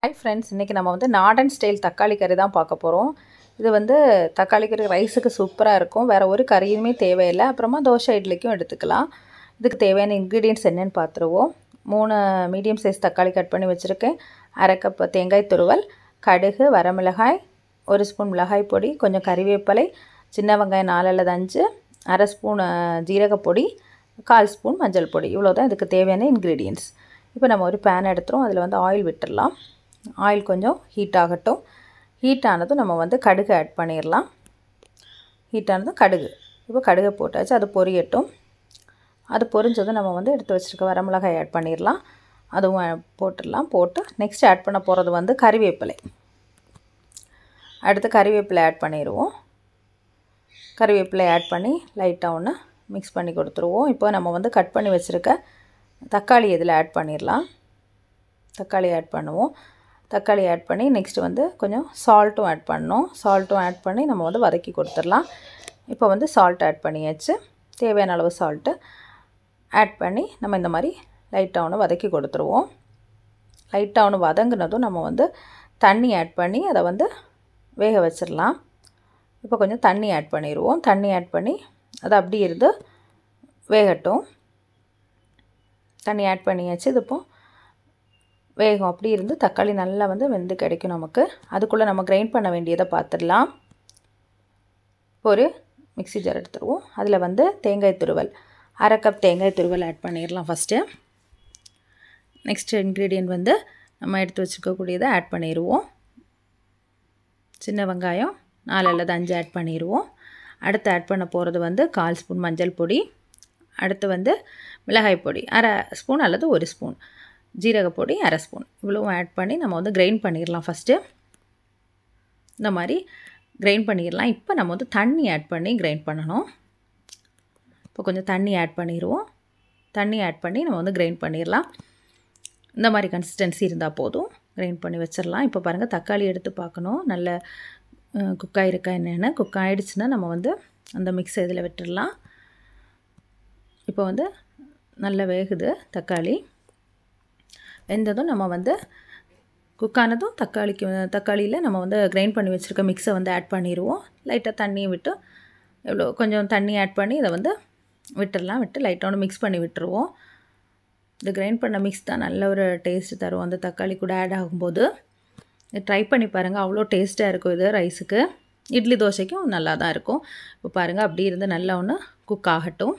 hi friends இன்றைக்கி நம்ம வந்து நாடன் ஸ்டைல் தக்காளி கறி தான் பார்க்க போகிறோம் இது வந்து தக்காளி கறி ரைஸுக்கு சூப்பராக இருக்கும் வேறு ஒரு கறியுமே தேவையில்லை அப்புறமா தோசை இட்லிக்கும் எடுத்துக்கலாம் இதுக்கு தேவையான இன்க்ரீடியன்ட்ஸ் என்னென்னு பார்த்துருவோம் மூணு மீடியம் சைஸ் தக்காளி கட் பண்ணி வச்சுருக்கேன் அரை கப் தேங்காய் துருவல் கடுகு வரமிளகாய் ஒரு ஸ்பூன் மிளகாய் பொடி கொஞ்சம் கறிவேப்பிலை சின்ன வெங்காயம் நாலு அல்லது அஞ்சு அரை ஸ்பூன் ஜீரகப்பொடி கால் ஸ்பூன் மஞ்சள் பொடி இவ்வளோ தான் இதுக்கு தேவையான இன்க்ரீடியன்ட்ஸ் இப்போ நம்ம ஒரு பேன் எடுத்துகிறோம் அதில் வந்து ஆயில் விட்டுடலாம் ஆயில் கொஞ்சம் ஹீட் ஆகட்டும் ஹீட் ஆனதும் நம்ம வந்து கடுகு ஆட் பண்ணிடலாம் ஹீட் ஆனதும் கடுகு இப்போ கடுகை போட்டாச்சு அது பொரியட்டும் அது பொரிஞ்சதும் நம்ம வந்து எடுத்து வச்சுருக்க வரமிளகாய் ஆட் பண்ணிடலாம் அதுவும் போட்டுடலாம் போட்டு நெக்ஸ்ட் ஆட் பண்ண போகிறது வந்து கறிவேப்பிலை அடுத்து கறிவேப்பிலை ஆட் பண்ணிடுவோம் கறிவேப்பிலை ஆட் பண்ணி லைட்டாக ஒன்று மிக்ஸ் பண்ணி கொடுத்துருவோம் இப்போ நம்ம வந்து கட் பண்ணி வச்சுருக்க தக்காளி இதில் ஆட் பண்ணிடலாம் தக்காளி ஆட் பண்ணுவோம் தக்காளி ஆட் பண்ணி நெக்ஸ்ட்டு வந்து கொஞ்சம் சால்ட்டும் ஆட் பண்ணோம் சால்ட்டும் ஆட் பண்ணி நம்ம வந்து வதக்கி கொடுத்துடலாம் இப்போ வந்து சால்ட் ஆட் பண்ணியாச்சு தேவையான அளவு சால்ட்டு ஆட் பண்ணி நம்ம இந்த மாதிரி லைட்டாக ஒன்று வதக்கி கொடுத்துருவோம் லைட்டாக ஒன்று வதங்கினதும் நம்ம வந்து தண்ணி ஆட் பண்ணி அதை வந்து வேக வச்சிடலாம் இப்போ கொஞ்சம் தண்ணி ஆட் பண்ணிடுவோம் தண்ணி ஆட் பண்ணி அது அப்படி இருந்து வேகட்டும் தண்ணி ஆட் பண்ணியாச்சு இது இப்போ வேகம் அப்படி இருந்து தக்காளி நல்லா வந்து வெந்து கிடைக்கும் நமக்கு அதுக்குள்ளே நம்ம கிரைண்ட் பண்ண வேண்டியதை பார்த்துடலாம் ஒரு மிக்சி ஜார் எடுத்துருவோம் அதில் வந்து தேங்காய் துருவல் அரை கப் தேங்காய் துருவல் ஆட் பண்ணிடலாம் ஃபஸ்ட்டு நெக்ஸ்ட் இன்க்ரீடியன்ட் வந்து நம்ம எடுத்து வச்சுருக்கக்கூடியதை ஆட் பண்ணிடுவோம் சின்ன வெங்காயம் நாலு அல்லது அஞ்சு ஆட் பண்ணிடுவோம் அடுத்து ஆட் பண்ண போகிறது வந்து கால் ஸ்பூன் மஞ்சள் பொடி அடுத்து வந்து மிளகாய் பொடி அரை ஸ்பூன் அல்லது ஒரு ஸ்பூன் ஜீரகப்பொடி அரை ஸ்பூன் இவ்வளவும் ஆட் பண்ணி நம்ம வந்து கிரைண்ட் பண்ணிடலாம் ஃபஸ்ட்டு இந்த மாதிரி கிரைண்ட் பண்ணிடலாம் இப்போ நம்ம வந்து தண்ணி ஆட் பண்ணி கிரைண்ட் பண்ணணும் இப்போ கொஞ்சம் தண்ணி ஆட் பண்ணிடுவோம் தண்ணி ஆட் பண்ணி நம்ம வந்து கிரைண்ட் பண்ணிடலாம் இந்த மாதிரி கன்சிஸ்டன்சி இருந்தால் போதும் கிரைண்ட் பண்ணி வச்சிடலாம் இப்போ பாருங்கள் தக்காளி எடுத்து பார்க்கணும் நல்ல குக் ஆகிருக்கா என்னென்னு குக் ஆகிடுச்சுன்னா நம்ம வந்து அந்த மிக்ஸ் இதில் விட்டுடலாம் இப்போ வந்து நல்லா வேகுது தக்காளி வெந்ததும் நம்ம வந்து குக்கானதும் தக்காளிக்கு தக்காளியில் நம்ம வந்து கிரைண்ட் பண்ணி வச்சுருக்க மிக்ஸை வந்து ஆட் பண்ணிடுவோம் லைட்டாக தண்ணியை விட்டு எவ்வளோ கொஞ்சம் தண்ணி ஆட் பண்ணி இதை வந்து விட்டுடலாம் விட்டு லைட்டாக ஒன்று மிக்ஸ் பண்ணி விட்டுருவோம் இந்த கிரைண்ட் பண்ண மிக்ஸ் தான் நல்ல ஒரு டேஸ்ட் தரும் அந்த தக்காளி கூட ஆட் ஆகும்போது ட்ரை பண்ணி பாருங்கள் அவ்வளோ டேஸ்ட்டாக இருக்கும் இது ரைஸுக்கு இட்லி தோசைக்கும் நல்லா தான் இருக்கும் இப்போ பாருங்கள் அப்படி இருந்து நல்லா ஒன்று குக் ஆகட்டும்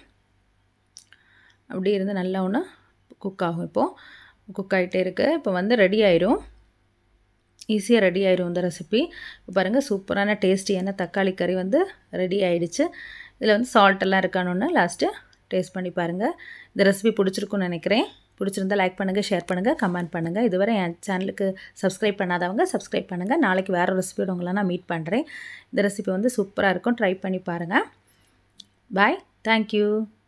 அப்படி இருந்து நல்லா ஒன்று குக் ஆகும் இப்போது குக் ஆகிட்டே இருக்குது இப்போ வந்து ரெடி ஆயிரும் ஈஸியாக ரெடி ஆயிரும் இந்த ரெசிபி இப்போ பாருங்கள் சூப்பரான டேஸ்டியான தக்காளி கறி வந்து ரெடி ஆகிடுச்சு இதில் வந்து சால்ட் எல்லாம் இருக்கானு லாஸ்ட்டு டேஸ்ட் பண்ணி பாருங்கள் இந்த ரெசிபி பிடிச்சிருக்குன்னு நினைக்கிறேன் பிடிச்சிருந்தா லைக் பண்ணுங்கள் ஷேர் பண்ணுங்கள் கமெண்ட் பண்ணுங்கள் இதுவரை என் சேனலுக்கு சப்ஸ்கிரைப் பண்ணாதவங்க சப்ஸ்கிரைப் பண்ணுங்கள் நாளைக்கு வேறு ரெசிபியோட உங்களை நான் மீட் பண்ணுறேன் இந்த ரெசிபி வந்து சூப்பராக இருக்கும் ட்ரை பண்ணி பாருங்கள் பாய் தேங்க்யூ